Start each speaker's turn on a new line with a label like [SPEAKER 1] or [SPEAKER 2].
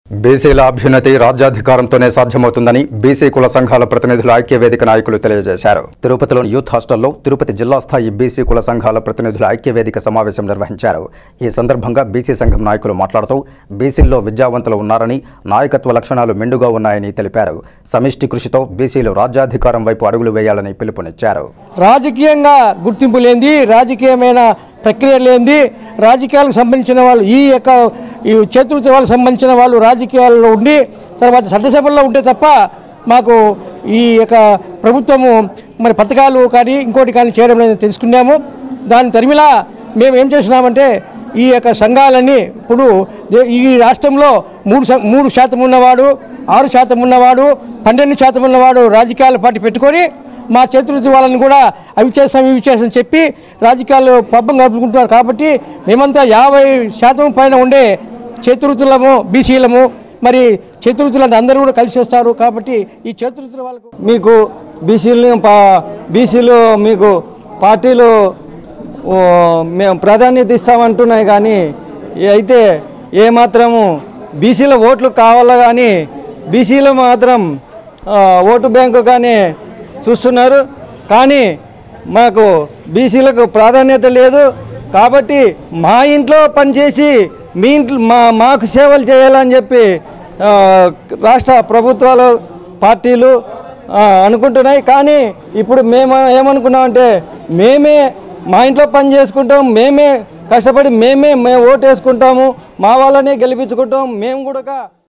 [SPEAKER 1] బీసీల అభ్యున్నతి రాజ్యాధికారంతోనే సాధ్యమవుతుందని బీసీ కుల సంఘాల ప్రతినిధుల ఐక్య వేదిక నాయకులు తెలియజేశారు తిరుపతిలోని యూత్ హాస్టల్లో తిరుపతి జిల్లా స్థాయి బీసీ కుల సంఘాల ప్రతినిధుల ఐక్య వేదిక సమావేశం నిర్వహించారు ఈ సందర్భంగా బీసీ సంఘం నాయకులు మాట్లాడుతూ బీసీల్లో విద్యావంతులు ఉన్నారని నాయకత్వ లక్షణాలు మెండుగా ఉన్నాయని తెలిపారు సమిష్టి కృషితో బీసీలు రాజ్యాధికారం వైపు అడుగులు వేయాలని పిలుపునిచ్చారు
[SPEAKER 2] రాజకీయంగా గుర్తింపు లేనిది రాజకీయమైన ప్రక్రియ లేనిది రాజకీయాలకు సంబంధించిన వాళ్ళు ఈ యొక్క ఈ చేతులతో వాళ్ళకి సంబంధించిన వాళ్ళు రాజకీయాల్లో ఉండి తర్వాత చట్టసభల్లో ఉంటే తప్ప మాకు ఈ యొక్క ప్రభుత్వము మరి పథకాలు కానీ ఇంకోటి కానీ చేయడం లేదని తెలుసుకున్నాము దాని తరిమిలా మేము ఏం చేస్తున్నామంటే ఈ యొక్క సంఘాలన్నీ ఇప్పుడు దే- ఈ రాష్ట్రంలో మూడు శా- మూడు శాతం ఉన్నవాడు ఆరు శాతం ఉన్నవాడు పన్నెండు శాతం ఉన్నవాడు రాజకీయాల పార్టీ పెట్టుకొని మా చేతులతో వాళ్ళని కూడా అవి చేస్తాం ఇవి చేస్తాం చెప్పి రాజకీయాలు పబ్బం గడుపుకుంటున్నారు కాబట్టి మేమంతా యాభై శాతం పైన ఉండే చేతురుతులము బీసీలము మరి చేతురుతులు అందరూ కూడా కలిసి వస్తారు కాబట్టి ఈ చేతురుతుల వాళ్ళకు
[SPEAKER 3] మీకు బీసీలు పా బీసీలు మీకు పార్టీలు ఓ, మేము ప్రాధాన్యత ఇస్తామంటున్నాయి కానీ ఈ అయితే ఏమాత్రము బీసీల ఓట్లు కావాలా కానీ బీసీలు మాత్రం ఆ, ఓటు బ్యాంకు కానీ చూస్తున్నారు కానీ మాకు బీసీలకు ప్రాధాన్యత లేదు కాబట్టి మా ఇంట్లో పనిచేసి మీ ఇంట్లో మా మాకు సేవలు చేయాలని చెప్పి ఆ, రాష్ట్ర ప్రభుత్వాలు పార్టీలు ఆ, అనుకుంటున్నాయి కానీ ఇప్పుడు మేము ఏమనుకున్నామంటే మేమే మా ఇంట్లో పని చేసుకుంటాం మేమే కష్టపడి మేమే మేము ఓటు వేసుకుంటాము మా వాళ్ళనే గెలిపించుకుంటాం మేము కూడా